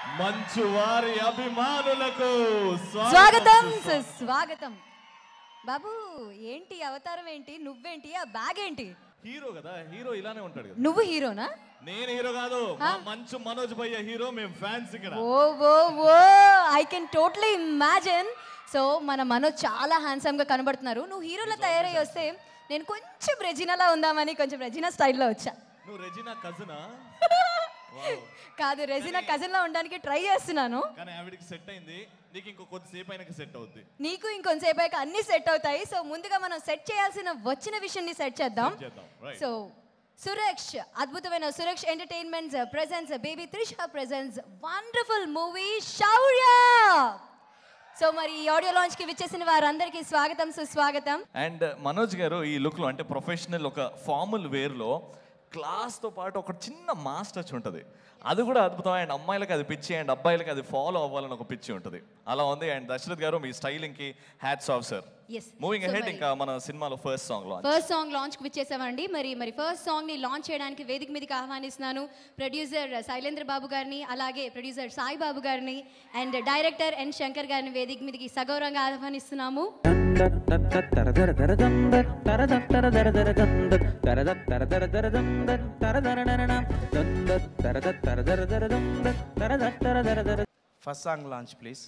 మంచు వారి అభిమానులకు స్వాగతం సుస్వాగతం బాబు ఏంటి అవతారం ఏంటి నువ్వేంటి ఆ బ్యాగ్ ఏంటి హీరో కదా హీరో ఇలానే ఉంటాడు కదా నువ్వు హీరోనా నేను హీరో కాదు మా మంచు మనోజ్ భయ్య హీరో మేము ఫ్యాన్స్ ఇక్కడ oh oh oh I can totally imagine so మన మనోజ్ చాలా హ్యాండ్సమ్ గా కనబడుతున్నారు నువ్వు హీరోలా తయారై వస్తే నేను కొంచెం రెజినాలా ఉందామని కొంచెం రెజినా స్టైల్లో వచ్చా నువ్వు రెజినా కజనా కాదు రెజినా కజిన్ లా ఉండడానికి ట్రై చేస్తున్నాను కానీ ఆవిడకి సెట్ అయింది నీకు ఇంకో కొద్దిసేపు అయినాక సెట్ అవుద్ది నీకు ఇంకొంతసేపు అయ్యాక అన్ని సెట్ అవుతాయి సో ముందుగా మనం సెట్ చేయాల్సిన వచ్చిన విషయాన్ని సెట్ చేద్దాం చేద్దాం రైట్ సో సురేష్ అద్భుతమైన Suresh entertainments presence baby Trisha presence wonderful movie Shaurya so మరి ఈ ఆడియో లాంచ్ కి విచ్చేసిన వారందరికీ స్వాగతం సుస్వాగతం అండ్ మనోజ్ గారు ఈ లుక్లో అంటే ప్రొఫెషనల్ ఒక ఫార్మల్ వేర్లో క్లాస్తో పాటు ఒక చిన్న మాస్ టచ్ ఉంటుంది అది కూడా అద్భుతం అండ్ అమ్మాయిలకి అది పిచ్చి అండ్ అబ్బాయిలకి అది ఫాలో అవ్వాలని ఒక పిచ్చి ఉంటుంది అలా ఉంది అండ్ దశరథ్ గారు మీ స్టైలింగ్కి hats off sir Yes. Moving So ahead మరి- ఇంకా మన సినిమాలో first song launch first song launch కి విచ్చేసామండి మరి మరి ఫస్ట్ సాంగ్ ని లాంచ్ చేయడానికి వేదిక మీదకి ఆహ్వానిస్తున్నాను ప్రొడ్యూసర్ శైలేంద్ర బాబు గారిని అలాగే ప్రొడ్యూసర్ సాయి బాబు గారిని అండ్ డైరెక్టర్ ఎన్ శంకర్ గారిని వేదిక మీదకి సగౌరవంగా ఆహ్వానిస్తున్నాము ఫస్ట్ సాంగ్ లాంచ్ ప్లీజ్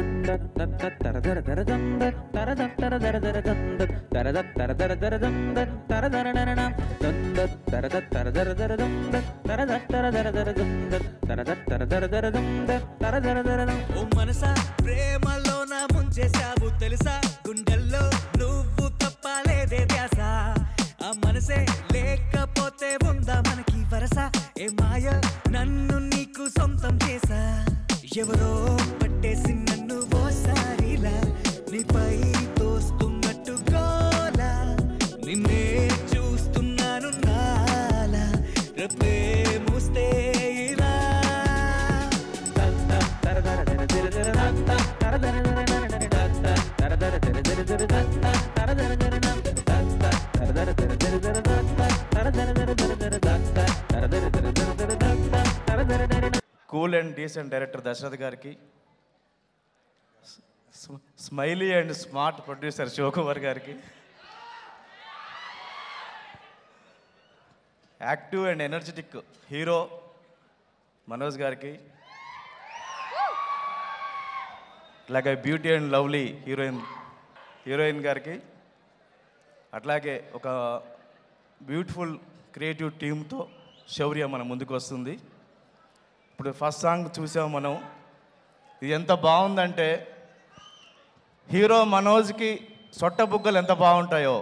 ఓ మనసా ప్రేమలో నా ముంచేశావు తెలుసా గుండెల్లో నువ్వు తప్ప లేదే ధ్యాస ఆ మనసే లేకపోతే ఉందా మనకి వరస ఏ మాయ నన్ను నీకు సొంతం చేసా ఎవరో పట్టేసి నన్ను ఓసారిలా నీపై తోస్తున్నట్టు గోలా నిన్నే చూస్తున్నాను నాలా రేపే మూస్తే ఇలా cool and decent director Dasarath గారికి smiley and smart producer Shivakumar గారికి active and energetic hero Manoj గారికి అలాగే beauty and lovely heroine heroine గారికి అట్లాగే ఒక బ్యూటిఫుల్ క్రియేటివ్ టీమ్తో శౌర్య మన ముందుకు వస్తుంది ఇప్పుడు ఫస్ట్ సాంగ్ చూసాం మనం ఇది ఎంత బాగుందంటే హీరో మనోజ్కి సొట్ట బుగ్గలు ఎంత బాగుంటాయో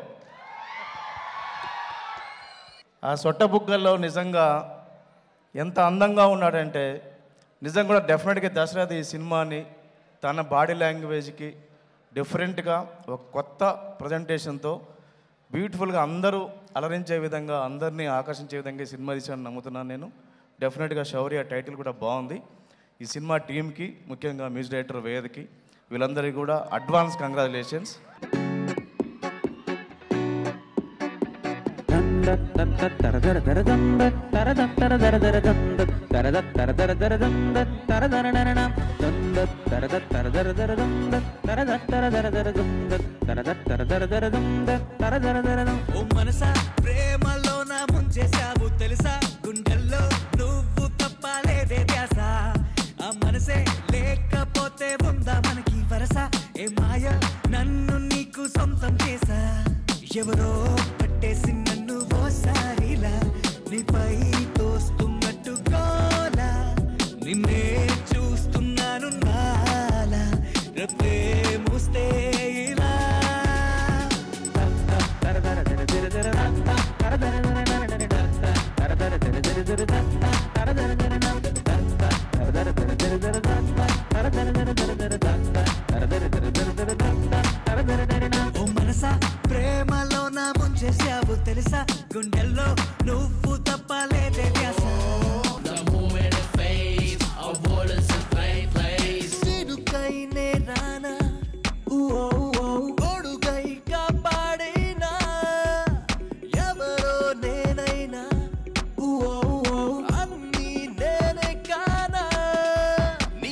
ఆ సొట్ట బుగ్గల్లో నిజంగా ఎంత అందంగా ఉన్నాడంటే నిజంగా కూడా డెఫినెట్గా దశరథ్ ఈ సినిమాని తన బాడీ లాంగ్వేజ్కి డిఫరెంట్గా ఒక కొత్త ప్రజెంటేషన్తో బ్యూటిఫుల్గా అందరూ అలరించే విధంగా అందరినీ ఆకర్షించే విధంగా ఈ సినిమా తీసాను నమ్ముతున్నాను నేను డెఫినెట్గా శౌర్య టైటిల్ కూడా బాగుంది ఈ సినిమా టీంకి ముఖ్యంగా మ్యూజిక్ డైరెక్టర్ వేదకి వీళ్ళందరికీ కూడా అడ్వాన్స్ కంగ్రాచులేషన్స్ ఓ మనసా ప్రేమలో నా ముంచేశావు తెలుసా గుండెల్లో నువ్వు తప్ప లేదే ధ్యాస ఆ మనసే లేకపోతే ఉందా మనకి వరస ఏ మాయ నన్ను నీకు సొంతం చేసా ఎవరో పట్టేసి నన్ను ఓసారిలా నీపై తోస్తున్నట్టు గోలా నిన్నే చూస్తున్నాను నాలా రేపే మూస్తే ఇలా ఓ మనసా ప్రేమలో నా ముంచేశావు తెలుసా గుండెల్లో నువ్వు తప్ప లేదే ధ్యాస సిరుకైనే రానా ఊ ఓ ఓ గొడుగై కాపాడేనా ఎవరో నేనైనా ఊ ఓ ఓ అన్నీ నేనే కానా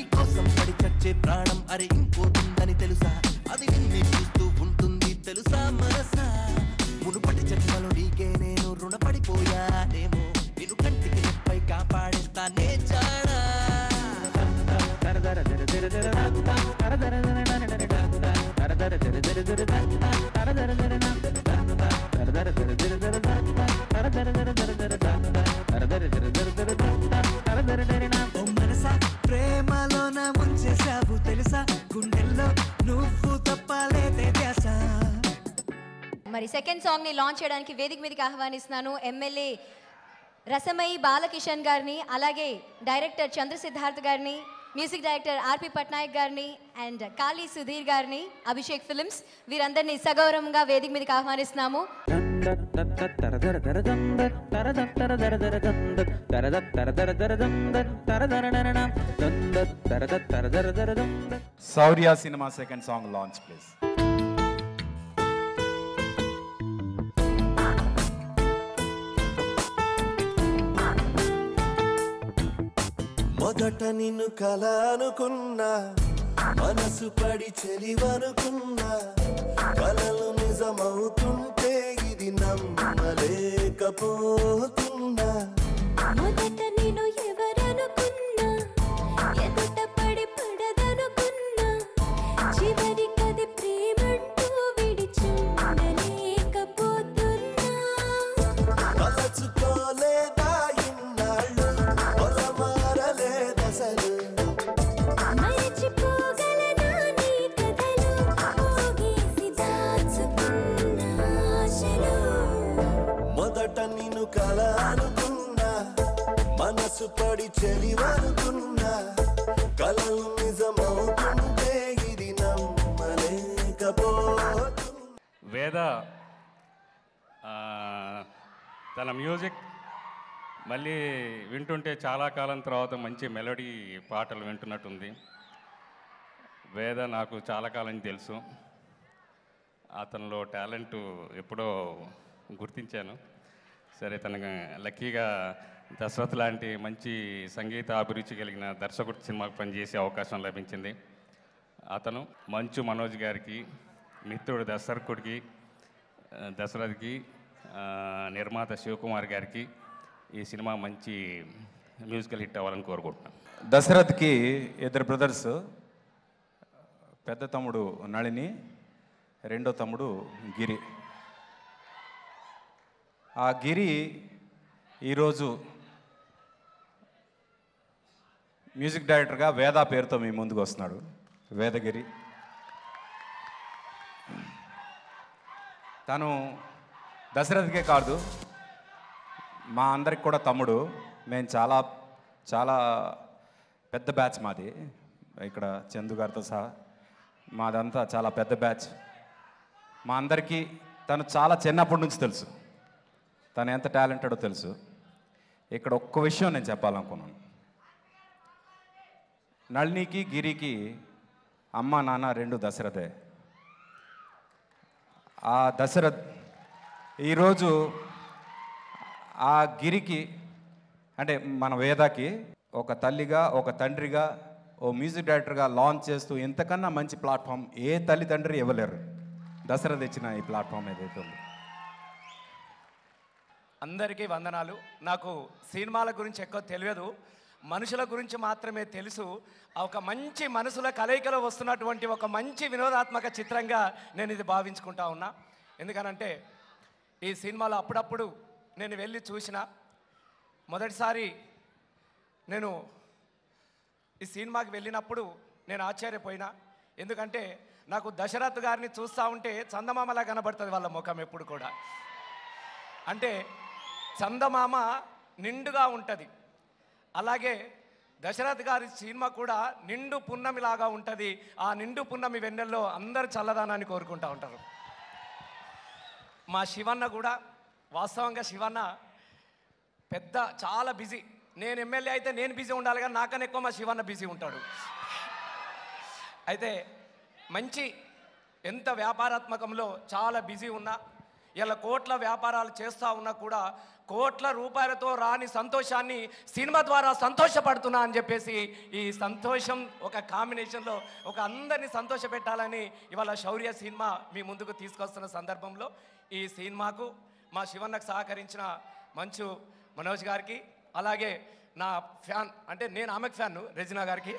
ప్రాణం అరే ఇంకోతుందని తెలుసా అది నిన్నే చూస్తూ ఉంటుంది తెలుసా మనసా మునుపటి జన్మలో నీకే నేను రుణపడిపోయానేమో నిన్ను కంటికి రెప్పై కాపాడేస్తానే చాడా ఓ మనసా ప్రేమలోన ముంచేశావు తెలుసా గుండెల్లో నువ్వు తప్పలేదే ధ్యాస మరి సెకండ్ సాంగ్ ని లాంచ్ చేయడానికి వేదిక మీదకి ఆహ్వానిస్తున్నాను ఎమ్మెల్యే రసమయి బాలకిషన్ గారిని అలాగే డైరెక్టర్ చంద్ర సిద్ధార్థ్ గారిని మ్యూజిక్ డైరెక్టర్ ఆర్పి పట్నాయక్ గారిని అండ్ కాళీ సుధీర్ గారిని అభిషేక్ ఫిల్మ్స్ వీరందరినీ సగౌరవంగా వేదిక మీదకి ఆహ్వానిస్తున్నాము Shaurya cinema second song launch please మొదట నిన్ను కల అనుకున్నా మనసు పడి చెలివనుకున్నా కలలు నిజమవుతుంటే ఇది నమ్మలేకపోతున్నా మొదట నేను ఎవరనుకున్నా ఎదుట పడి పడదనుకున్నా చివరికది ప్రేమంటూ విడిచుండలేకపోతున్నా తలచుకోలేదా ఇన్నాళ్ళు పొలమారలేదసలు మరచిపోగలనా నీ కథలు పోగేసి దాచుకున్న ఆశలు మొదట నిన్ను కల అనుకున్నా మనసు పడి చెలివనుకున్నా కలలు నిజమవుతుంటే ఇది నమ్మలేకపోతున్నా వేద ఆ, తన మ్యూజిక్ మళ్ళీ వింటుంటే చాలా కాలం తర్వాత మంచి మెలోడీ పాటలు వింటున్నట్టుంది వేద నాకు చాలా కాలం తెలుసు అతనిలో టాలెంట్ ఎప్పుడో గుర్తించాను సరే తనకు లక్కీగా దశరథ్ లాంటి మంచి సంగీత అభిరుచి కలిగిన దర్శకుడు సినిమాకు పనిచేసే అవకాశం లభించింది అతను మంచు మనోజ్ గారికి మిత్రుడు దశరథుడికి ఆ, దశరథ్కి ఆ, నిర్మాత శివకుమార్ గారికి ఈ సినిమా మంచి మ్యూజికల్ హిట్ అవ్వాలని కోరుకుంటున్నాను దశరథ్కి ఇద్దరు బ్రదర్స్ పెద్ద తమ్ముడు నళిని రెండో తమ్ముడు గిరి ఆ గిరి ఈరోజు మ్యూజిక్ డైరెక్టర్గా వేద పేరుతో మీ ముందుకు వస్తున్నాడు వేదగిరి తను దశరథ్కే కాదు మా అందరికి కూడా తమ్ముడు మేము చాలా చాలా పెద్ద బ్యాచ్ మాది ఇక్కడ చందు గారితో సహా మాదంతా చాలా పెద్ద బ్యాచ్ మా అందరికీ తను చాలా చిన్నప్పటి నుంచి తెలుసు తను ఎంత టాలెంటెడో తెలుసు ఇక్కడ ఒక్క విషయం నేను చెప్పాలనుకున్నాను నళినికి గిరికి అమ్మ నాన్న రెండు దశరథే ఆ దశరథ్ ఈరోజు ఆ గిరికి అంటే మన వేదాకి ఒక తల్లిగా ఒక తండ్రిగా ఓ మ్యూజిక్ డైరెక్టర్గా లాంచ్ చేస్తూ ఇంతకన్నా మంచి ప్లాట్ఫామ్ ఏ తల్లి తండ్రి ఇవ్వలేరు దసరా ఇచ్చిన ఈ ప్లాట్ఫామ్ ఏదైతే ఉంది అందరికీ వందనాలు నాకు సినిమాల గురించి ఎక్కువ తెలియదు మనుషుల గురించి మాత్రమే తెలుసు ఆ ఒక మంచి మనసుల కలయికలో వస్తున్నటువంటి ఒక మంచి వినోదాత్మక చిత్రంగా నేను ఇది భావించుకుంటా ఉన్నా ఎందుకనంటే ఈ సినిమాలో అప్పుడప్పుడు నేను వెళ్ళి చూసిన మొదటిసారి నేను ఈ సినిమాకి వెళ్ళినప్పుడు నేను ఆశ్చర్యపోయినా ఎందుకంటే నాకు దశరథ్ గారిని చూస్తూ ఉంటే చందమామలా కనబడుతుంది వాళ్ళ ముఖం ఎప్పుడు కూడా అంటే చందమామ నిండుగా ఉంటుంది అలాగే దశరథ్ గారి సినిమా కూడా నిండు పున్నమిలాగా ఉంటుంది ఆ నిండు పున్నమి వెన్నెల్లో అందరు చల్లదానాన్ని కోరుకుంటా ఉంటారు మా శివన్న కూడా వాస్తవంగా శివన్న పెద్ద చాలా బిజీ నేను ఎమ్మెల్యే అయితే నేను బిజీ ఉండాలి కానీ నాకన్నా ఎక్కువ మా శివన్న బిజీ ఉంటాడు అయితే మంచి ఎంత వ్యాపారాత్మకంలో చాలా బిజీ ఉన్నా ఇలా కోట్ల వ్యాపారాలు చేస్తూ ఉన్నా కూడా కోట్ల రూపాయలతో రాని సంతోషాన్ని సినిమా ద్వారా సంతోషపడుతున్నా అని చెప్పేసి ఈ సంతోషం ఒక కాంబినేషన్లో ఒక అందరినీ సంతోషపెట్టాలని ఇవాళ శౌర్య సినిమా మీ ముందుకు తీసుకొస్తున్న సందర్భంలో ఈ సినిమాకు మా శివన్నకు సహకరించిన మంచు మనోజ్ గారికి అలాగే నా ఫ్యాన్ అంటే నేను ఆమెకు ఫ్యాన్ రెజినా గారికి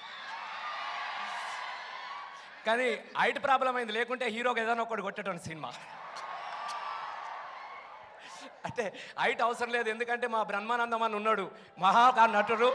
కానీ హైట్ ప్రాబ్లం అయింది లేకుంటే హీరోకి ఏదైనా ఒకటి కొట్టేటోని సినిమా అంటే హైట్ అవసరం లేదు ఎందుకంటే మా బ్రహ్మానందం అని ఉన్నాడు మహాకా నటుడు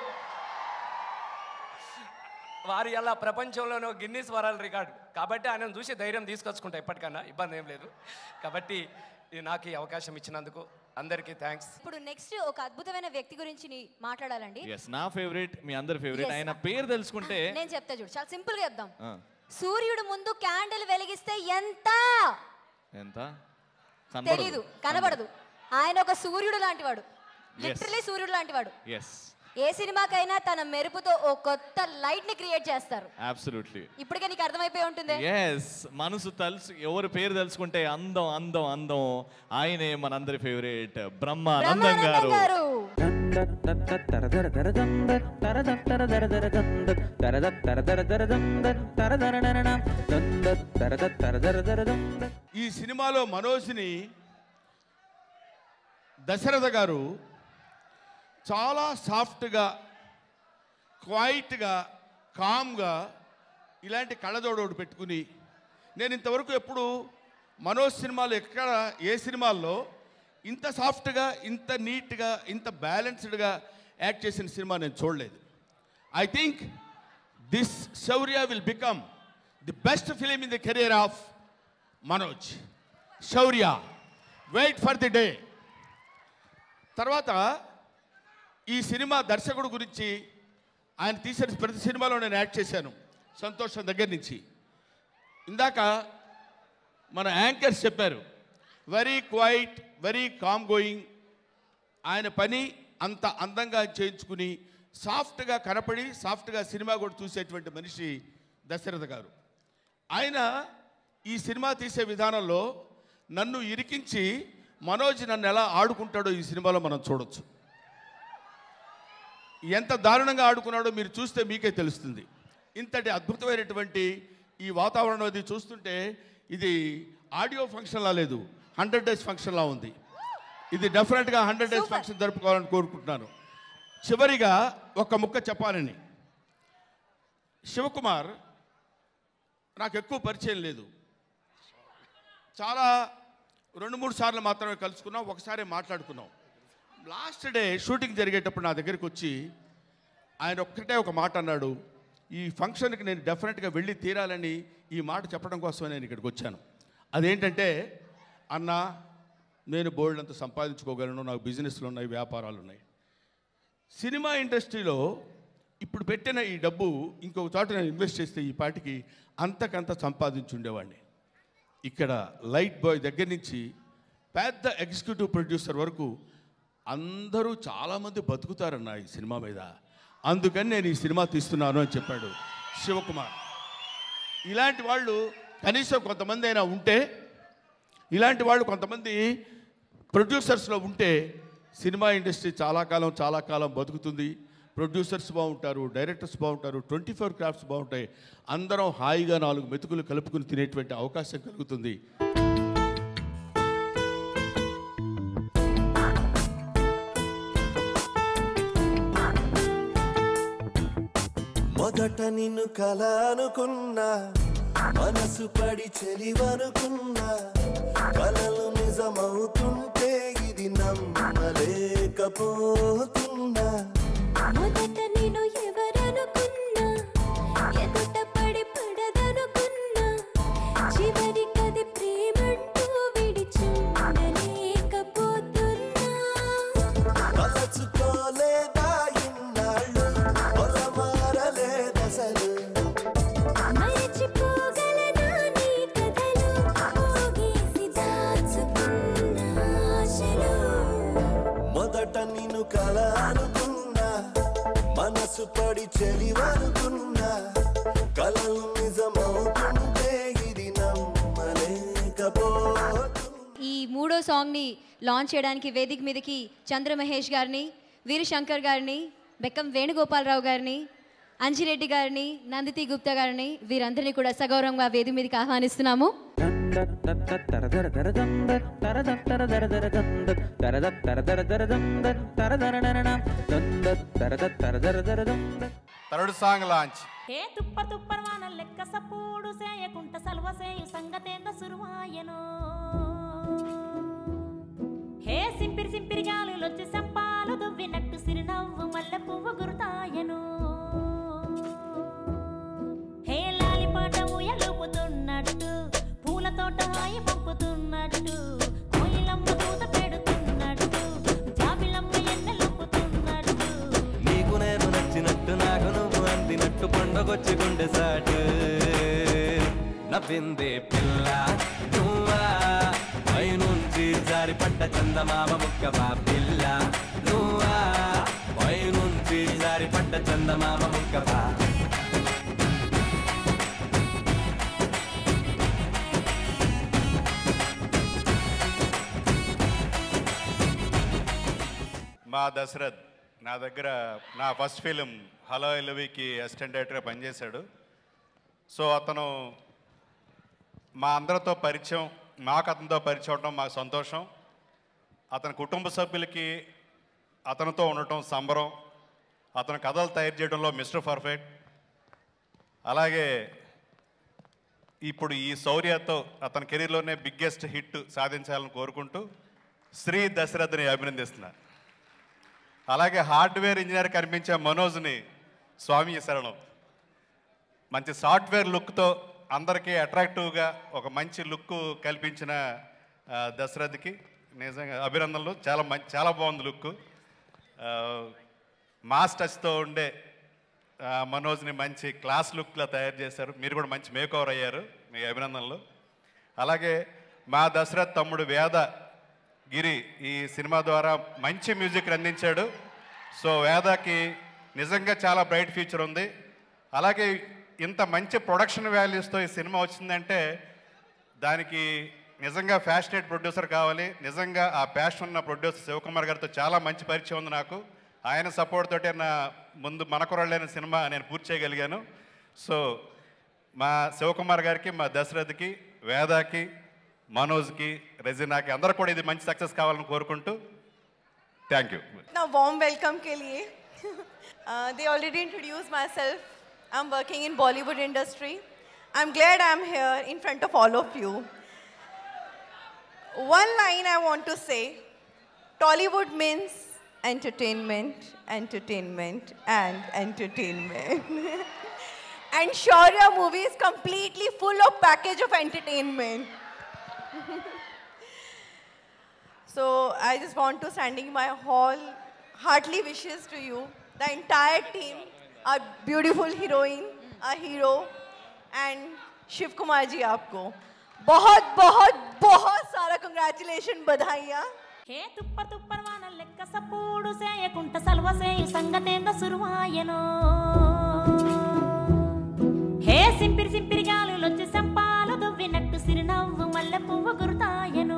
వారి అలా ప్రపంచంలోనూ గిన్నీస్ వరల్డ్ రికార్డ్ కాబట్టి ఆయన చూసి ధైర్యం తీసుకొచ్చుకుంటా ఎప్పటికన్నా ఇబ్బంది ఏం లేదు కాబట్టి ఇది నాకు ఈ అవకాశం ఇచ్చినందుకు అందరికీ థ్యాంక్స్ ఇప్పుడు నెక్స్ట్ ఒక అద్భుతమైన వ్యక్తి గురించి నీ- మాట్లాడాలండి ఎస్ నా ఫేవరెట్ మీ అందరి ఫేవరెట్ Yes. ఆయన పేరు తెలుసుకుంటే నేను చెప్తా చూడు చాలా సింపుల్ గా చెప్దాం ఆ, సూర్యుడు ముందు క్యాండిల్ వెలిగిస్తే ఎంత ఎంత తెలీదు కనబడదు ఆయన ఒక సూర్యుడు లాంటివాడు లిటరలీ సూర్యుడు లాంటివాడు ఎస్ ఏ సినిమాకైనా తన మెరుపుతో ఓ కొత్త లైట్ ని క్రియేట్ చేస్తారు అబ్సల్యూట్లీ ఇప్పటికే నీకు అర్థమైపోయి ఉంటుంది ఎస్ మనసు తెలుసు ఎవరి పేరు తెలుసుకుంటే అందం అందం అందం ఆయనే మనందరి ఫేవరెట్ బ్రహ్మానందం బ్రహ్మానందం గారు గారు ఈ సినిమాలో మనోజ్ని దశరథ గారు చాలా సాఫ్ట్గా క్వైట్గా కామ్గా ఇలాంటి కళ్ళజోడు ఒకటి పెట్టుకుని నేను ఇంతవరకు ఎప్పుడు మనోజ్ సినిమాలు ఎక్కడ ఏ సినిమాల్లో ఇంత సాఫ్ట్గా ఇంత నీట్గా ఇంత బ్యాలెన్స్డ్గా యాక్ట్ చేసిన సినిమా నేను చూడలేదు I think this Shaurya will become the best film in the career of Manoj Shaurya wait for the day తర్వాత ఈ సినిమా దర్శకుడు గురించి ఆయన తీసిన ప్రతి సినిమాలో నేను యాక్ట్ చేశాను సంతోషం దగ్గర నుంచి ఇందాక మన యాంకర్స్ చెప్పారు very quite very calm going ఆయన పని అంత అందంగా చేయించుకుని సాఫ్ట్గా కనపడి సాఫ్ట్గా సినిమా కూడా చూసేటువంటి మనిషి దశరథ గారు ఆయన ఈ సినిమా తీసే విధానంలో నన్ను ఇరికించి మనోజ్ నన్ను ఎలా ఆడుకుంటాడో ఈ సినిమాలో మనం చూడొచ్చు ఎంత దారుణంగా ఆడుకున్నాడో మీరు చూస్తే మీకే తెలుస్తుంది ఇంతటి అద్భుతమైనటువంటి ఈ వాతావరణం అది చూస్తుంటే ఇది ఆడియో ఫంక్షన్లా లేదు హండ్రెడ్ డేస్ ఫంక్షన్లా ఉంది ఇది డెఫినెట్గా హండ్రెడ్ డేస్ Super. ఫంక్షన్ జరుపుకోవాలని కోరుకుంటున్నాను చివరిగా ఒక ముక్క చెప్పాలని శివకుమార్ నాకు ఎక్కువ పరిచయం లేదు చాలా రెండు మూడు సార్లు మాత్రమే కలుసుకున్నాం ఒకసారి మాట్లాడుకున్నాం లాస్ట్ డే షూటింగ్ జరిగేటప్పుడు నా దగ్గరికి వచ్చి ఆయన ఒక్కటే ఒక మాట అన్నాడు ఈ ఫంక్షన్కి నేను డెఫినెట్గా వెళ్ళి తీరాలని ఈ మాట చెప్పడం కోసం నేను ఇక్కడికి వచ్చాను అదేంటంటే అన్న నేను బోల్డ్ అంత సంపాదించుకోగలను నాకు బిజినెస్లు ఉన్నాయి వ్యాపారాలు ఉన్నాయి సినిమా ఇండస్ట్రీలో ఇప్పుడు పెట్టిన ఈ డబ్బు ఇంకొక చోట నేను ఇన్వెస్ట్ చేస్తే ఈ పాటికి అంతకంత సంపాదించి ఉండేవాడిని ఇక్కడ లైట్ బాయ్ దగ్గర నుంచి పెద్ద ఎగ్జిక్యూటివ్ ప్రొడ్యూసర్ వరకు అందరూ చాలామంది బతుకుతారన్న ఈ సినిమా మీద అందుకని నేను ఈ సినిమా తీస్తున్నాను అని చెప్పాడు శివకుమార్ ఇలాంటి వాళ్ళు కనీసం కొంతమంది అయినా ఉంటే ఇలాంటి వాళ్ళు కొంతమంది ప్రొడ్యూసర్స్లో ఉంటే సినిమా ఇండస్ట్రీ చాలా కాలం చాలా కాలం బతుకుతుంది ప్రొడ్యూసర్స్ బాగుంటారు డైరెక్టర్స్ బాగుంటారు ట్వంటీ ఫోర్ క్రాఫ్ట్స్ బాగుంటాయి అందరం హాయిగా నాలుగు మెతుకులు కలుపుకుని తినేటువంటి అవకాశం కలుగుతుంది మొదట నిన్ను కల అనుకున్నా మనసు పడి చెలివనుకున్నా కలలు నిజమవుతుంటే ఇది నమ్మలేకపోతున్నా మొదట నేను ఎవరనుకున్నా ఎదుట పడి పడదనుకున్నా చివరికది ప్రేమంటూ విడిచుండలేకపోతున్నా తలచుకోలేదా ఇన్నాళ్ళు పొలమారలేదసలు మరచిపోగలనా నీ కథలు పోగేసి దాచుకున్న ఆశలు మొదట నిన్ను కల అనుకున్నా మనసు పడి చెలివనుకున్నా కలలు నిజమవుతుంటే ఇది నమ్మలేకపోతున్నా ఈ మూడో సాంగ్ని లాంచ్ చేయడానికి వేదిక మీదకి చంద్ర మహేష్ గారిని వీరశంకర్ గారిని బెక్కం వేణుగోపాలరావు గారిని అంజిరెడ్డి గారిని నందితి గుప్తా గారిని వీరందరినీ కూడా సగౌరవంగా వేదిక మీదకి ఆహ్వానిస్తున్నాము థర్డ్ సాంగ్ లాంచ్ హే తుప్ప తుప్పరవాన లెక్క సప్పుడు సేయకుంట సల్వ సేయు సంగతేంద సురువాయను హే సింపిరి సింపిరి గాలులొచ్చి సంపాలు దువ్వినట్టు సిరినవ్వు మల్లె పువ్వు గురుతాయను హే లాలిపాట ఊయలుపుతున్నట్టు పూల తోట హాయి పంపుతున్నట్టు కోయిలమ్మ దూత పెడుతున్నట్టు జాబిలమ్మ ఎన్నెలుపుతున్నట్టు నీకు నేను నచ్చినట్టు నాకు నువ్వు అందినట్టు పండగొచ్చి గుండె సాటు నవ్విందే పిల్ల నువ్వా పై నుంచి జారిపడ్డ చందమామ ముక్కవా పిల్ల నువ్వా పై నుంచి జారిపడ్డ చందమామ ముక్కవా మా దశరథ్ నా దగ్గర నా ఫస్ట్ ఫిలిం హలో ఎల్వికి అసిస్టెంట్ డైరెక్టర్గా పనిచేశాడు సో అతను మా అందరితో పరిచయం మాకు అతనితో పరిచయం అవడం మాకు సంతోషం అతని కుటుంబ సభ్యులకి అతనితో ఉండటం సంబరం అతని కథలు తయారు చేయడంలో మిస్టర్ పర్ఫెక్ట్ అలాగే ఇప్పుడు ఈ శౌర్యతో అతని కెరీర్లోనే బిగ్గెస్ట్ హిట్ సాధించాలని కోరుకుంటూ శ్రీ దశరథ్ని అభినందిస్తున్నారు అలాగే హార్డ్వేర్ ఇంజనీర్ కనిపించే మనోజ్ని స్వామి శరణం మంచి సాఫ్ట్వేర్ లుక్తో అందరికీ అట్రాక్టివ్గా ఒక మంచి లుక్ కల్పించిన ఆ, దశరథ్కి నిజంగా అభినందనలు చాలా మంచి చాలా బాగుంది లుక్ మాస్ టచ్తో ఉండే ఆ, మనోజ్ని మంచి క్లాస్ లుక్లో తయారు చేశారు మీరు కూడా మంచి మేకోవర్ అయ్యారు మీ అభినందనలు అలాగే మా దశరథ్ తమ్ముడు వేద గిరి ఈ సినిమా ద్వారా మంచి మ్యూజిక్ అందించాడు సో వేదకి నిజంగా చాలా బ్రైట్ ఫ్యూచర్ ఉంది అలాగే ఇంత మంచి ప్రొడక్షన్ వాల్యూస్తో ఈ సినిమా వచ్చిందంటే దానికి నిజంగా ఫ్యాషనేట్ ప్రొడ్యూసర్ కావాలి నిజంగా ఆ ప్యాషన్ ఉన్న ప్రొడ్యూసర్ శివకుమార్ గారితో చాలా మంచి పరిచయం ఉంది నాకు ఆయన సపోర్ట్ తోటే నా ముందు మనకురళ్ళైన సినిమా నేను పూర్తి చేయగలిగాను సో మా శివకుమార్ గారికి మా దశరథ్కి వేదాకి మనోజ్కి రెజినాకి అందరూ కూడా ఇది మంచి సక్సెస్ కావాలని కోరుకుంటూ thank you Now, warm welcome के लिए uh, they already introduced myself. I'm working in Bollywood industry. I'm glad I'm here in front of all of you. One line I want to say: Tollywood means entertainment, entertainment, and entertainment. and Shaurya movie is completely full of package of entertainment. So I just want to sending my whole heartily wishes to you, the entire team, our beautiful heroine, our hero, and Shiv Kumar जी आपको बहुत बहुत बहुत सारा congratulation बधाइयाँ హే తుప్ప తుప్పరవాన లెక్క సప్పుడు సేయకుంట సల్వ సేయు సంగతేంద సురువాయను హే సింపిరి సింపిరి గాలులొచ్చి సంపాలు దువ్వినట్టు సిరినవ్వు మల్లె పువ్వు గురుతాయను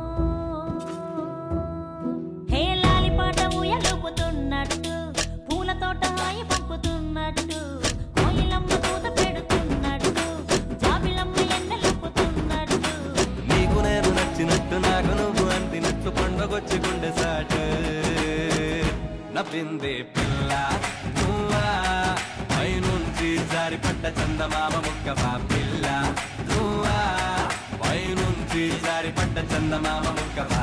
హే లాలిపాట ఊయలుపుతున్నట్టు పూల తోట హాయి పంపుతున్నట్టు కోయిలమ్మ దూత పెడుతున్నట్టు జాబిలమ్మ ఎన్నెలుపుతున్నట్టు నీకు నేను నచ్చినట్టు నాకు నువ్వు అందినట్టు పండగొచ్చి గుండె సాటు నవ్విందే పిల్ల నువ్వా పై నుంచి జారిపడ్డ చందమామ ముక్కవా పిల్ల నువ్వా పై నుంచి జారిపడ్డ చందమామ ముక్కవా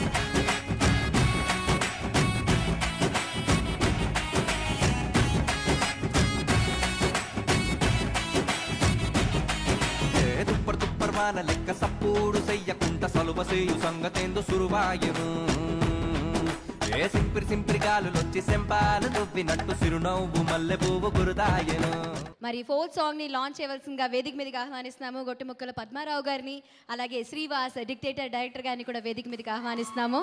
ఏ దుప్పర్ దుప్పర్ వాన లెక్క సప్పుడు చెయ్యకుంట సలువ సేయు సంగతేందు సురువాయును ఏ సింపిరి సింపిరి గాలులొచ్చి సెంపాలు దువ్వినట్టు సిరునవ్వు మల్లె పువ్వు గురుదాయను మరి ఫోర్త్ సాంగ్ని లాంచ్ చేయవలసిందిగా వేదిక మీదకి ఆహ్వానిస్తున్నాము గొట్టుముక్కల పద్మారావు గారిని అలాగే శ్రీవాస్ డిక్టేటర్ డైరెక్టర్ గారిని కూడా వేదిక మీదకి ఆహ్వానిస్తున్నాము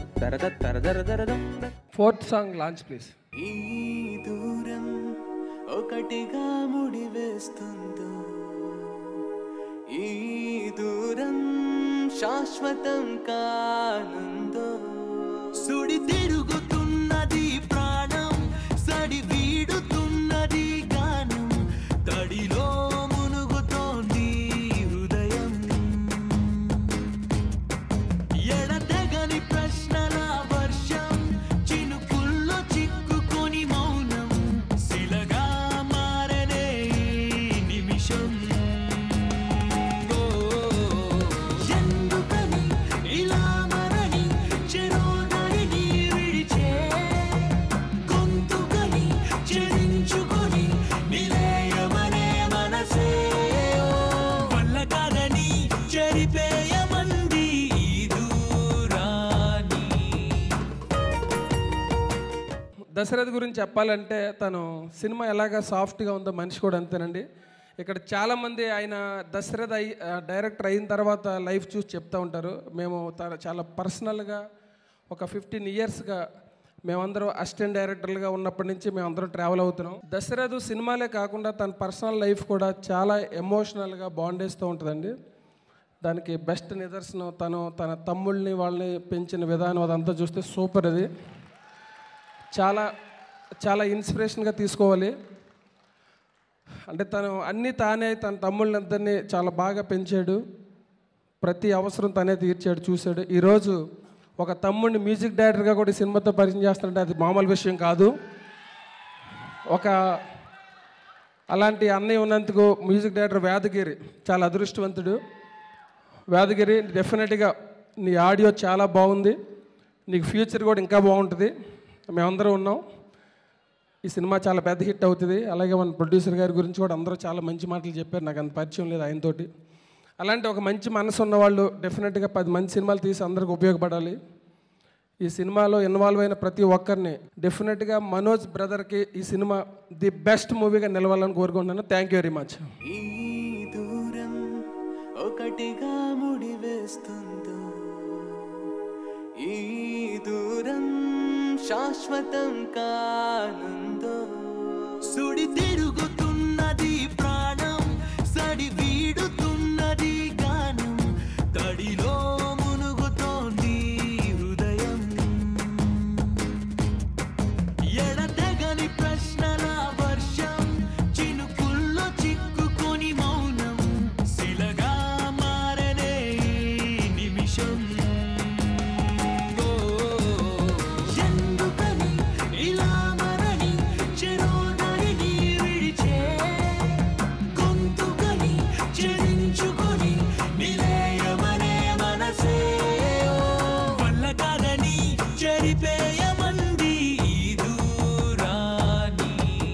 ఫోర్త్ సాంగ్ లాంచ్ ప్లీజ్ ఈ దూరం ఒకటిగా ముడివేస్తుందో ఈ దూరం శాశ్వతం కానుందో సుడి తిరుగుతున్నది ప్రాణం సడి వీడుతున్నది గానం తడిలో మునుగుతోంది హృదయం ఎడతెగని ప్రశ్నల వర్షం చినుకుల్లో చిక్కుకొని మౌనం శిలగా మారనే ఈ నిమిషం ఓ, ఎందుకని ఇలా మరని చెరోదరిని విడిచే గొంతుకని చెరించుకొని నిలయమనే మనసే ఓ, వల్ల కాదని చెరిపేయమంది ఈ దూరాన్ని దశరథ్ గురించి చెప్పాలంటే తను సినిమా ఎలాగా సాఫ్ట్గా ఉందో మనిషి కూడా అంతేనండి ఇక్కడ చాలామంది ఆయన దశరథ్ అయి ఆ, డైరెక్టర్ అయిన తర్వాత లైఫ్ చూసి చెప్తూ ఉంటారు మేము తన చాలా పర్సనల్గా ఒక ఫిఫ్టీన్ ఇయర్స్గా మేమందరం అసిస్టెంట్ డైరెక్టర్లుగా ఉన్నప్పటి నుంచి మేమందరం ట్రావెల్ అవుతున్నాం దశరథ్ సినిమాలే కాకుండా తన పర్సనల్ లైఫ్ కూడా చాలా ఎమోషనల్గా బాండేస్తూ ఉంటుందండి దానికి బెస్ట్ నిదర్శనం తను తన తమ్ముళ్ళని వాళ్ళని పెంచిన విధానం అదంతా చూస్తే సూపర్ అది చాలా చాలా ఇన్స్పిరేషన్గా తీసుకోవాలి అంటే తను అన్నీ తానే తన తమ్ముళ్ళని ఇద్దరిని చాలా బాగా పెంచాడు ప్రతి అవసరం తనే తీర్చాడు చూశాడు ఈరోజు ఒక తమ్ముడిని మ్యూజిక్ డైరెక్టర్గా కూడా ఈ సినిమాతో పరిచయం చేస్తుంటే అది మామూలు విషయం కాదు ఒక అలాంటి అన్నయ్య ఉన్నందుకు మ్యూజిక్ డైరెక్టర్ వేదగిరి చాలా అదృష్టవంతుడు వేదగిరి డెఫినెట్గా నీ ఆడియో చాలా బాగుంది నీకు ఫ్యూచర్ కూడా ఇంకా బాగుంటుంది మేమందరం ఉన్నాం ఈ సినిమా చాలా పెద్ద హిట్ అవుతుంది అలాగే మన ప్రొడ్యూసర్ గారి గురించి కూడా అందరూ చాలా మంచి మాటలు చెప్పారు నాకు అంత పరిచయం లేదు ఆయనతోటి అలాంటి ఒక మంచి మనసు ఉన్న వాళ్ళు డెఫినెట్గా పది మంచి సినిమాలు తీసి అందరికి ఉపయోగపడాలి ఈ సినిమాలో ఇన్వాల్వ్ అయిన ప్రతి ఒక్కరిని డెఫినెట్గా మనోజ్ బ్రదర్కి ఈ సినిమా ది బెస్ట్ మూవీగా నిలవాలని కోరుకుంటున్నాను థ్యాంక్ యూ వెరీ మచ్ ఈ దూరం ఒకటిగా ముడివేస్తుందో ఈ దూరం శాశ్వతం కానుందో సుడి తిరుగుతున్నది ప్రాణం సడి వీడుతున్నది గానం తడిలో మునుగుతోంది హృదయం ఎడతెగని ప్రశ్నల వర్షం చినుకుల్లో చిక్కుకొని మౌనం శిలగా మారనే ఈ నిమిషం ఓ, ఎందుకని ఇలా మరని చెరోదరిని విడిచే గొంతుకని చెరించుకొని నిలయమనే మనసే ఓ, వల్ల కాదని చెరిపేయమంది ఈ దూరాన్ని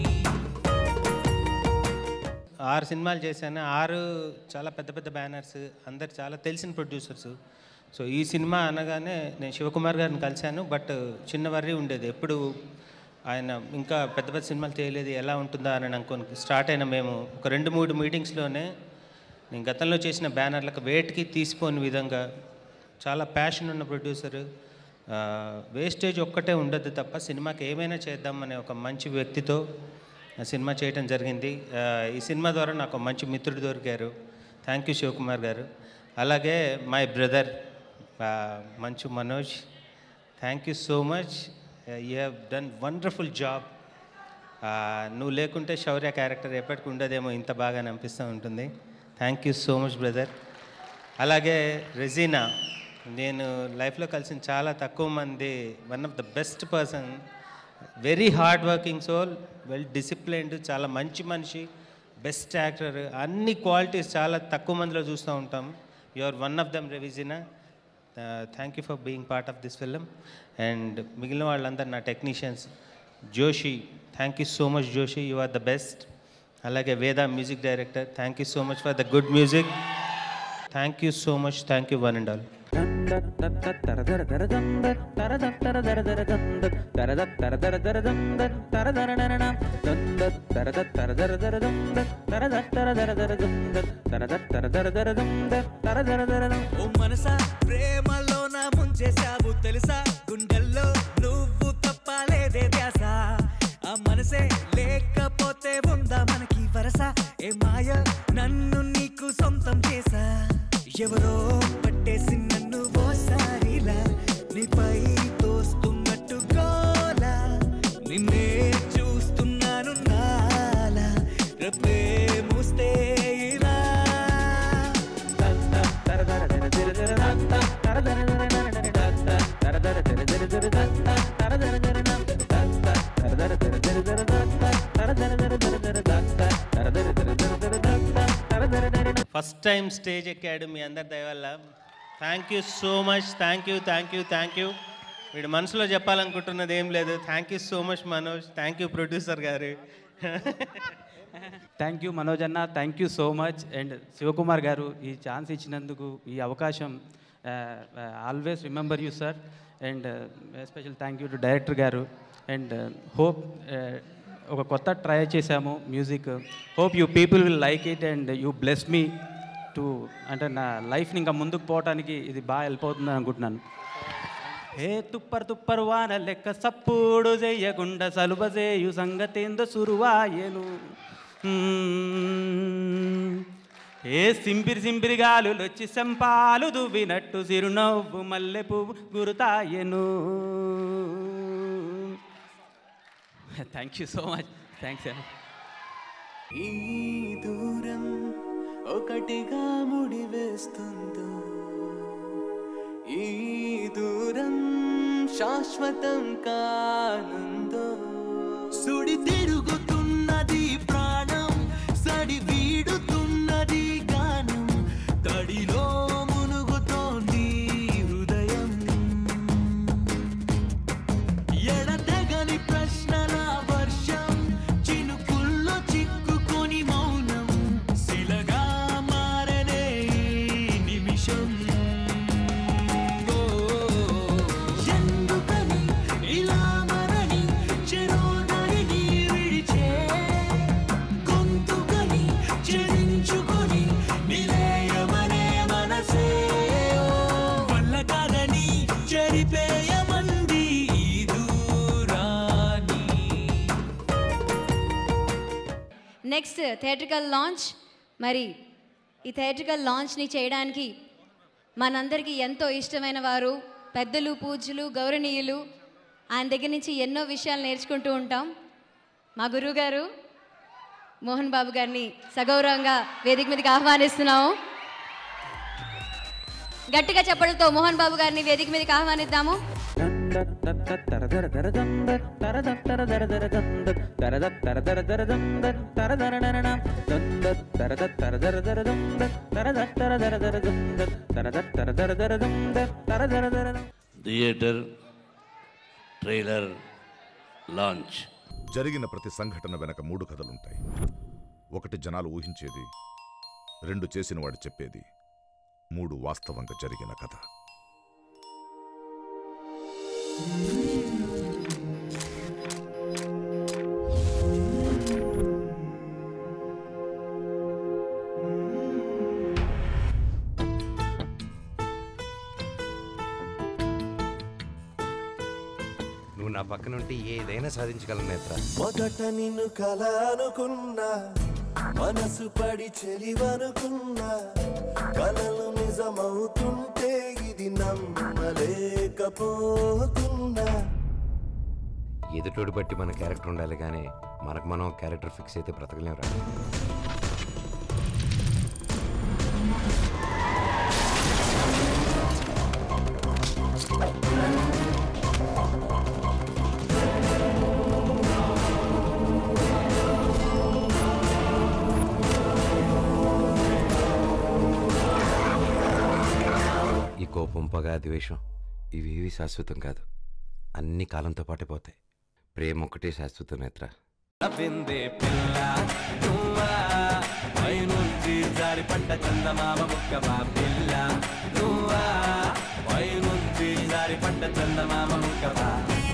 ఆరు సినిమాలు చేశాను ఆరు చాలా పెద్ద పెద్ద బ్యానర్స్ అందరు చాలా తెలిసిన ప్రొడ్యూసర్స్ సో ఈ సినిమా అనగానే నేను శివకుమార్ గారిని కలిశాను బట్ చిన్న వర్రీ ఉండేది ఎప్పుడు ఆయన ఇంకా పెద్ద పెద్ద సినిమాలు చేయలేదు ఎలా ఉంటుందా అని అనుకోని స్టార్ట్ అయిన మేము ఒక రెండు మూడు మీటింగ్స్లోనే నేను గతంలో చేసిన బ్యానర్లకు వేట్కి తీసిపోని విధంగా చాలా ప్యాషన్ ఉన్న ప్రొడ్యూసర్ వేస్టేజ్ ఒక్కటే ఉండదు తప్ప సినిమాకి ఏమైనా చేద్దామనే ఒక మంచి వ్యక్తితో ఆ సినిమా చేయడం జరిగింది ఆ, ఈ సినిమా ద్వారా నాకు ఒక మంచి మిత్రుడు దొరికారు థ్యాంక్ యూ శివకుమార్ గారు అలాగే my brother Manchu Manoj thank you so much you have done wonderful job నువ్వు లేకుంటే శౌర్య క్యారెక్టర్ ఎప్పటికి ఉండదేమో ఇంత బాగా అనిపిస్తూ ఉంటుంది thank you so much brother అలాగే రెజీనా నేను లైఫ్లో కలిసిన చాలా తక్కువ మంది one of the best person very hard working soul well disciplined చాలా మంచి మనిషి బెస్ట్ యాక్టర్ అన్ని క్వాలిటీస్ చాలా తక్కువ మందిలో చూస్తూ ఉంటాం you are one of them రెవిజినా thank you for being part of this film and మిగిలిన వాళ్ళందరూ నా technicians Joshi thank you so much Joshi you are the best అలాగే Veda music director thank you so much for the good music thank you so much thank you one and all ఓ మనసా ప్రేమలో నా ముంచేశావు తెలుసా గుండెల్లో నువ్వు తప్పలేదే ధ్యాస ఆ మనసే లేకపోతే సుడిపై తోస్తున్నట్టు గోలా నిన్నే చూస్తున్నాను నాలా రేపే మూస్తే ఇలా ఫస్ట్ టైం స్టేజ్ ఎక్కాడు మీ అందరి దయ వల్ల thank you so much thank you thank you thank you వీడు మనసులో చెప్పాలనుకుంటున్నది ఏం లేదు thank you so much Manoj thank you producer గారు థ్యాంక్ యూ మనోజ్ అన్న thank you so much and Shivakumar గారు ఈ ఛాన్స్ ఇచ్చినందుకు ఈ అవకాశం always remember you sir and special thank you to director గారు అండ్ హోప్ ఒక కొత్త ట్రై చేశాము music hope you people will like it and you bless me too అంటే నా లైఫ్ని ఇంకా ముందుకు పోవడానికి ఇది బాగా హెల్ప్ అవుతుంది అనుకుంటున్నాను హే తుప్పర్ తుప్పర్ వాన లెక్క సప్పుడు చెయ్యకుండా సలుబజేయు సంగతేందో సురువాయను మ్మ్. ఏ సింపిరి సింపిరి గాలులు వచ్చి సెంపాలు దువ్వినట్టు సిరునవ్వు మల్లె పువ్వు గురుతాయను thank you so much thanks ఈ దూరం ఒకటిగా ముడివేస్తుందో ఈ దూరం శాశ్వతం కానుందో సుడి తిరుగుతున్నది ప్రాణం సడి వీడుతున్నది గానం తడిలో మునుగుతోంది హృదయం ఎడతెగని ప్రశ్నల వర్షం చినుకుల్లో చిక్కుకొని మౌనం శిలగా మారనే ఈ నిమిషం ఓ, ఎందుకని ఇలా మరని చెరోదరిని విడిచే గొంతుకని చెరించుకొని నిలయమనే మనసే ఓ, వల్ల కాదని చెరిపేయమంది ఈ దూరాన్ని నెక్స్ట్ థియేట్రికల్ లాంచ్ మరి ఈ థియేట్రికల్ లాంచ్ని చేయడానికి మనందరికీ ఎంతో ఇష్టమైన వారు పెద్దలు పూజ్యులు గౌరవనీయులు ఆయన దగ్గర నుంచి ఎన్నో విషయాలు నేర్చుకుంటూ ఉంటాం మా గురువుగారు మోహన్ బాబు గారిని సగౌరవంగా వేదిక మీదకి ఆహ్వానిస్తున్నాము గట్టిగా చెప్పడంతో మోహన్ బాబు గారిని వేదిక మీదకి ఆహ్వానిద్దాము థియేటర్ ట్రైలర్ లాంచ్ జరిగిన ప్రతి సంఘటన వెనక మూడు కథలుంటాయి ఒకటి జనాలు ఊహించేది రెండు చేసిన వాడు చెప్పేది మూడు వాస్తవంగా జరిగిన కథ నువ్వు నా పక్కన ఉంటే ఏదైనా సాధించగలను నేత్ర మొదట నిన్ను కల అనుకున్నా మనసు పడి చెలివనుకున్నా కలలు నిజమవుతుంటే ఇది నమ్మలేకపోతున్నా ఎదుటోడు బట్టి మన క్యారెక్టర్ ఉండాలి కానీ మనకు మనం క్యారెక్టర్ ఫిక్స్ అయితే బ్రతకలేం రా ఈ కోపం పగ ద్వేషం ఇవేవి శాశ్వతం కాదు అన్ని కాలంతో పాటే పోతాయి ప్రేమ ఒక్కటే శాశ్వతం నేత్ర నవ్విందే పిల్ల నువ్వా పైనుంచి జారి పడ్డ చందమామ ముక్కవా పిల్ల నువ్వా పైనుంచి జారి పడ్డ చందమామ ముక్కవా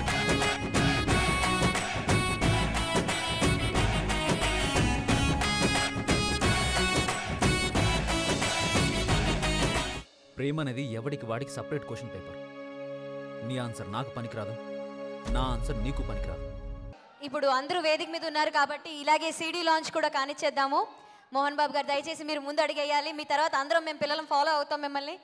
ప్రేమ అనేది ఎవడికి వాడికి సపరేట్ క్వశ్చన్ పేపర్ నీ ఆన్సర్ నాకు పనికిరాదు నా ఆన్సర్ నీకు పనికిరాదు ఇప్పుడు అందరూ వేదిక మీద ఉన్నారు కాబట్టి ఇలాగే సీడీ లాంచ్ కూడా కానిచ్చేద్దాము మోహన్ బాబు గారు దయచేసి మీరు ముందు అడిగేయాలి మీ తర్వాత అందరం మేము పిల్లలం ఫాలో అవుతాం మిమ్మల్ని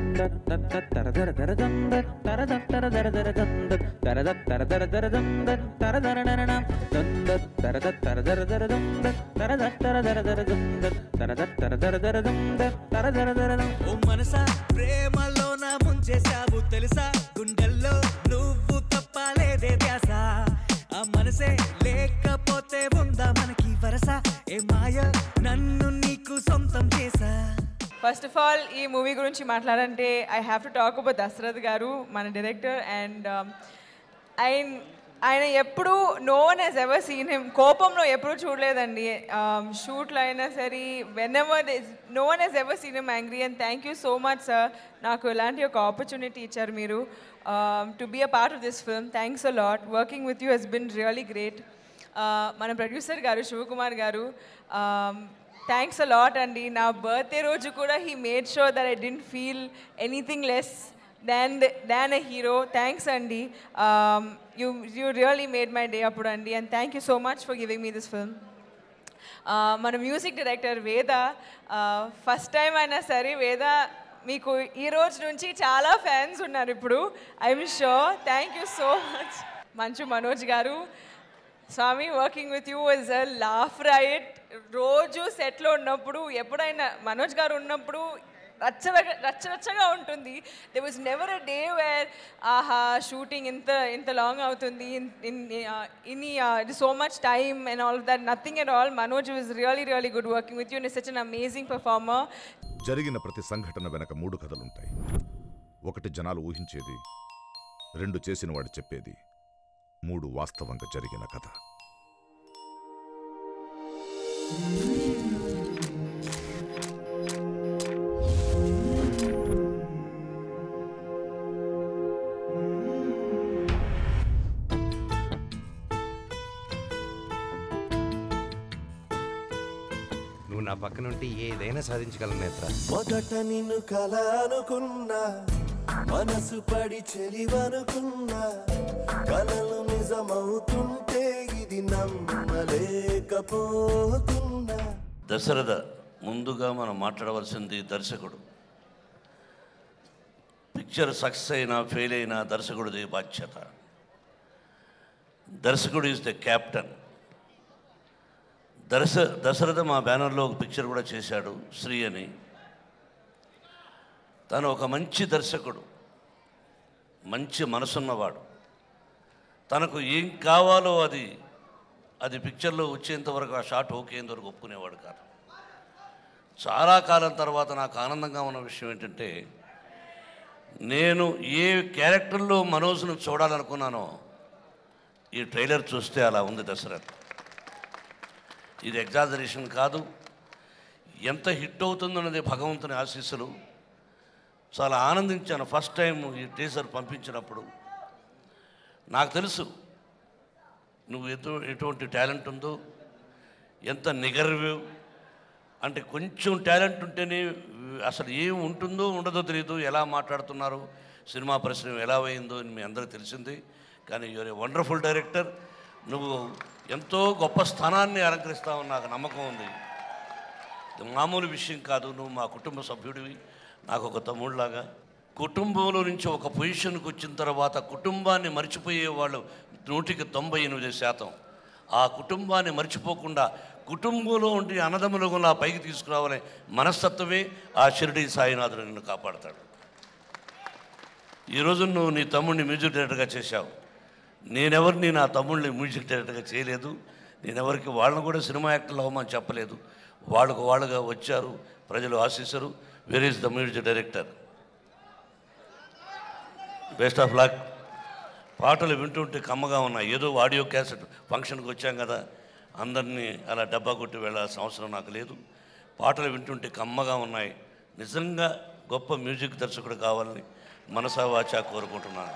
ఓ మనసా ప్రేమలోన ముంచేశావు తెలుసా గుండెల్లో నువ్వు తప్పలేదే ధ్యాస ఆ మనసే లేకపోతే ఉందా మనకి వరస ఏ మాయ నన్ను నీకు సొంతం చేసా ఫస్ట్ ఆఫ్ ఆల్ ఈ మూవీ గురించి మాట్లాడంటే I have to talk about Dasarath గారు మన డైరెక్టర్ అండ్ ఆయన ఆయన ఎప్పుడు no one has ever seen him కోపంలో ఎప్పుడూ చూడలేదండి షూట్లో అయినా సరే whenever no one has ever seen him angry and thank you so much sir నాకు ఇలాంటి ఒక ఆపర్చునిటీ ఇచ్చారు మీరు to be a part of this film thanks a lot working with you Hess been really great మన producer గారు శివకుమార్ గారు thanks a lot అండి నా బర్త్డే రోజు కూడా he made sure that I didn't feel anything less than than a hero thanks అండి you you really made my day అప్పుడు అండి and thank you so much for giving me this film మన music director Veda first time అయినా సరే వేద మీకు ఈ రోజు నుంచి చాలా ఫ్యాన్స్ ఉన్నారు ఇప్పుడు I'm sure thank you so much Manchu Manoj గారు స్వామి working with you is a laugh riot రోజు సెట్లో ఉన్నప్పుడు ఎప్పుడైనా మనోజ్ గారు ఉన్నప్పుడు రచ్చ రచ్చరచ్చగా ఉంటుంది there was never a day where ఆహా షూటింగ్ ఇంత ఇంత లాంగ్ అవుతుంది ఇన్ని so much time and all that nothing at all Manoj was really really good working with you is such an amazing performer జరిగిన ప్రతి సంఘటన వెనక మూడు కథలుంటాయి ఒకటి జనాలు ఊహించేది రెండు చేసిన వాడు చెప్పేది మూడు వాస్తవంగా జరిగిన కథ నువ్వు నా పక్కన ఉంటే ఏదైనా సాధించగలను నేత్ర మొదట నిన్ను కల అనుకున్నా మనసు పడి చెలివనుకున్నా కలలు నిజమవుతుంటే ఇది నమ్మలేకపోతున్నా దశరథ ముందుగా మనం మాట్లాడవలసింది దర్శకుడు పిక్చర్ సక్సెస్ అయినా ఫెయిల్ అయినా దర్శకుడిది బాధ్యత దర్శకుడు ఈజ్ ద క్యాప్టెన్ దర్శ దశరథ మా బ్యానర్లో ఒక పిక్చర్ కూడా చేశాడు శ్రీ అని తను ఒక మంచి దర్శకుడు మంచి మనసున్నవాడు తనకు ఏం కావాలో అది అది పిక్చర్లో వచ్చేంత వరకు ఆ షాట్ ఓకేంత వరకు ఒప్పుకునేవాడు కాదు చాలా కాలం తర్వాత నాకు ఆనందంగా ఉన్న విషయం ఏంటంటే నేను ఏ క్యారెక్టర్లో మనోజ్ను చూడాలనుకున్నానో ఈ ట్రైలర్ చూస్తే అలా ఉంది దశరథ్ ఇది ఎగ్జాజరేషన్ కాదు ఎంత హిట్ అవుతుందన్నది భగవంతుని ఆశీస్సులు చాలా ఆనందించాను ఫస్ట్ టైం ఈ టీజర్ పంపించినప్పుడు నాకు తెలుసు నువ్వు ఎటు ఎటువంటి టాలెంట్ ఉందో ఎంత నిగర్వు అంటే కొంచెం టాలెంట్ ఉంటేనే అసలు ఏం ఉంటుందో ఉండదో తెలియదు ఎలా మాట్లాడుతున్నారు సినిమా పరిశ్రమ ఎలా అయిందో అని మీ అందరికీ తెలిసింది కానీ యూఆర్ ఏ వండర్ఫుల్ డైరెక్టర్ నువ్వు ఎంతో గొప్ప స్థానాన్ని అలంకరిస్తావని నాకు నమ్మకం ఉంది ఇది మామూలు విషయం కాదు నువ్వు మా కుటుంబ సభ్యుడివి నాకు ఒక తమ్ముళ్ళలాగా కుటుంబంలో నుంచి ఒక పొజిషన్కి వచ్చిన తర్వాత కుటుంబాన్ని మర్చిపోయే వాళ్ళు నూటికి తొంభై ఎనిమిది శాతం ఆ కుటుంబాన్ని మర్చిపోకుండా కుటుంబంలో ఉండి అన్నదమ్ములుగా పైకి తీసుకురావాలనే మనస్తత్వమే ఆ షిరిడి సాయినాథుడు నిన్ను కాపాడతాడు ఈరోజు నువ్వు నీ తమ్ముడిని మ్యూజిక్ డైరెక్టర్గా చేశావు నేనెవరిని నా తమ్ముడిని మ్యూజిక్ డైరెక్టర్గా చేయలేదు నేనెవరికి వాళ్ళని కూడా సినిమా యాక్టర్లు అవ్వమని చెప్పలేదు వాళ్ళకు వాళ్ళుగా వచ్చారు ప్రజలు ఆశిస్తారు where is the music director best of luck పాటలు వింటుంటే కమ్మగా ఉన్నాయి ఏదో ఆడియో క్యాసెట్ ఫంక్షన్కి వచ్చాం కదా అందరినీ అలా డబ్బా కొట్టి వెళ్ళాల్సిన అవసరం నాకు లేదు పాటలు వింటుంటే కమ్మగా ఉన్నాయి నిజంగా గొప్ప మ్యూజిక్ దర్శకుడు కావాలని మనసా వాచా కోరుకుంటున్నాను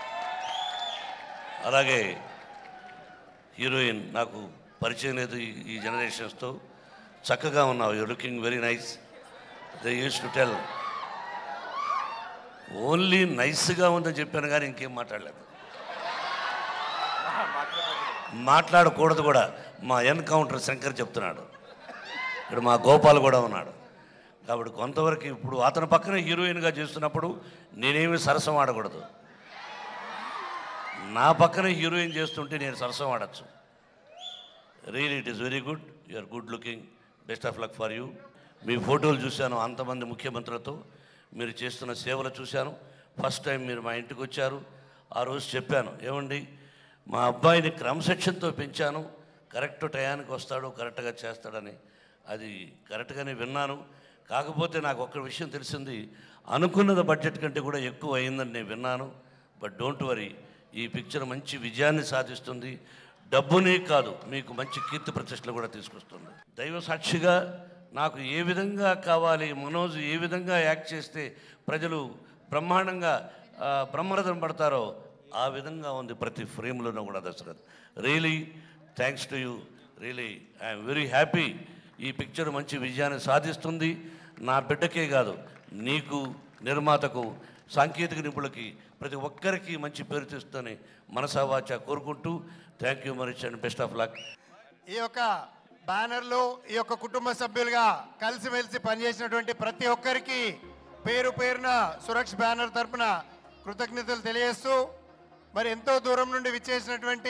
అలాగే హీరోయిన్ నాకు పరిచయం లేదు ఈ- ఈ జనరేషన్స్తో చక్కగా ఉన్నావు you looking very nice they use to tell only నైస్గా ఉందని చెప్పాను కానీ ఇంకేం మాట్లాడలేదు మాట్లాడకూడదు కూడా మా ఎన్కౌంటర్ శంకర్ చెప్తున్నాడు ఇక్కడ మా గోపాల్ కూడా ఉన్నాడు కాబట్టి కొంతవరకు ఇప్పుడు అతని పక్కన హీరోయిన్గా చేస్తున్నప్పుడు నేనేమి సరసం ఆడకూడదు నా పక్కన హీరోయిన్ చేస్తుంటే నేను సరసం ఆడచ్చు really it is very good you are good looking best of luck for you మీ ఫోటోలు చూశాను అంతమంది ముఖ్యమంత్రులతో మీరు చేస్తున్న సేవలు చూశాను ఫస్ట్ టైం మీరు మా ఇంటికి వచ్చారు ఆ రోజు చెప్పాను ఏమండి మా అబ్బాయిని క్రమశిక్షణతో పెంచాను కరెక్ట్ టయానికి వస్తాడు కరెక్ట్గా చేస్తాడని అది కరెక్ట్గానే విన్నాను కాకపోతే నాకు ఒక్క విషయం తెలిసింది అనుకున్నది బడ్జెట్ కంటే కూడా ఎక్కువ అయిందని నేను విన్నాను బట్ డోంట్ వరీ ఈ పిక్చర్ మంచి విజయాన్ని సాధిస్తుంది డబ్బునే కాదు మీకు మంచి కీర్తి ప్రతిష్టలు కూడా తీసుకొస్తుంది దైవ సాక్షిగా నాకు ఏ విధంగా కావాలి మనోజ్ ఏ విధంగా యాక్ట్ చేస్తే ప్రజలు బ్రహ్మాండంగా ఆ, బ్రహ్మరథం పడతారో ఆ విధంగా ఉంది ప్రతి ఫ్రేమ్లోనూ కూడా Dasarath really thanks to you really I'm very happy ఈ పిక్చర్ మంచి విజయాన్ని సాధిస్తుంది నా బిడ్డకే కాదు నీకు నిర్మాతకు సాంకేతిక నిపుణులకి ప్రతి ఒక్కరికి మంచి పేరు తెస్తుందని మనసావాచ కోరుకుంటూ థ్యాంక్ యూ మరిచ్ అండ్ బెస్ట్ ఆఫ్ లక్ ఈ యొక్క బ్యానర్లో ఈ యొక్క కుటుంబ సభ్యులుగా కలిసిమెలిసి పనిచేసినటువంటి ప్రతి ఒక్కరికి పేరు పేరున సురక్ష బ్యానర్ తరపున కృతజ్ఞతలు తెలియజేస్తూ మరి ఎంతో దూరం నుండి విచ్చేసినటువంటి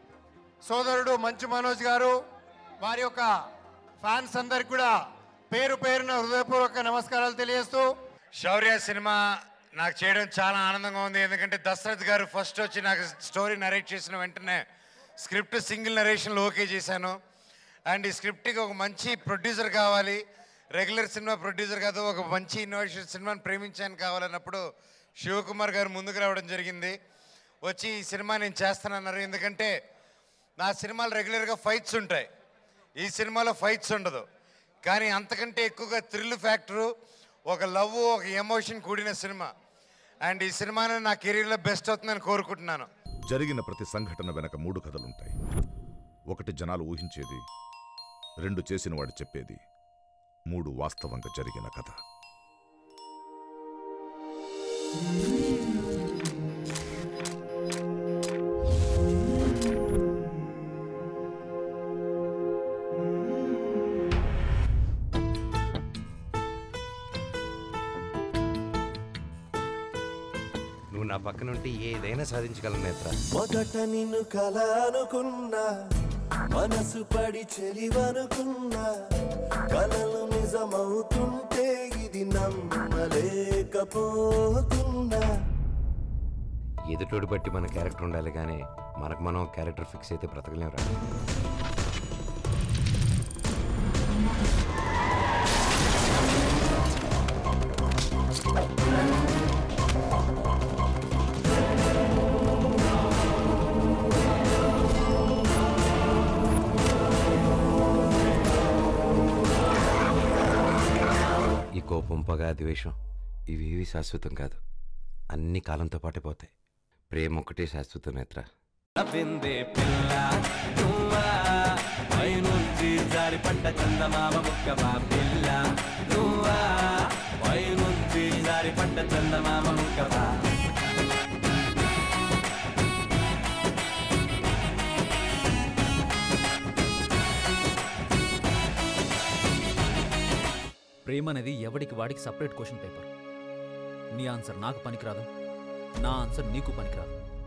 సోదరుడు మంచు మనోజ్ గారు వారి యొక్క ఫ్యాన్స్ అందరికి కూడా పేరు పేరున హృదయపూర్వక నమస్కారాలు తెలియజేస్తూ శౌర్య సినిమా నాకు చేయడం చాలా ఆనందంగా ఉంది ఎందుకంటే దశరథ్ గారు ఫస్ట్ వచ్చి నాకు స్టోరీ నరేట్ చేసిన వెంటనే స్క్రిప్ట్ సింగిల్ నరేషన్లో ఓకే చేశాను అండ్ ఈ స్క్రిప్ట్కి ఒక మంచి ప్రొడ్యూసర్ కావాలి రెగ్యులర్ సినిమా ప్రొడ్యూసర్ కాదు ఒక మంచి ఇన్నోవేషన్ సినిమాని ప్రేమించాను కావాలన్నప్పుడు శివకుమార్ గారు ముందుకు రావడం జరిగింది వచ్చి ఈ సినిమా నేను చేస్తానన్నారు ఎందుకంటే నా సినిమాలు రెగ్యులర్గా ఫైట్స్ ఉంటాయి ఈ సినిమాలో ఫైట్స్ ఉండదు కానీ అంతకంటే ఎక్కువగా థ్రిల్ ఫ్యాక్టరు ఒక లవ్ ఒక ఎమోషన్ కూడిన సినిమా అండ్ ఈ సినిమాని నా కెరీర్లో బెస్ట్ అవుతుందని కోరుకుంటున్నాను జరిగిన ప్రతి సంఘటన వెనక మూడు కథలుంటాయి ఒకటి జనాలు ఊహించేది రెండు చేసిన వాడు చెప్పేది మూడు వాస్తవంగా జరిగిన కథ నువ్వు నా పక్కన ఉంటే ఏదైనా సాధించగలను నేత్ర మొదట నిన్ను కల అనుకున్నా మనసు పడి చెలివనుకున్నా కలలు నిజమవుతుంటే ఇది నమ్మలేకపోతున్నా ఎదుటోడు బట్టి మన క్యారెక్టర్ ఉండాలి కానీ మనకు మనం క్యారెక్టర్ ఫిక్స్ అయితే బ్రతకలేం రా ఈ కోపం పగ ద్వేషం ఇవేవి శాశ్వతం కాదు అన్ని కాలంతో పాటే పోతాయి ప్రేమ ఒక్కటే శాశ్వతం నేత్ర నవ్విందే పిల్ల నువ్వా పైనుంచి జారి పడ్డ చందమామ ముక్కవా పిల్ల నువ్వా పైనుంచి జారి పడ్డ చందమామ ముక్కవా ప్రేమ అనేది ఎవడికి వాడికి సపరేట్ క్వశ్చన్ పేపర్ నీ ఆన్సర్ నాకు పనికిరాదు నా ఆన్సర్ నీకు పనికిరాదు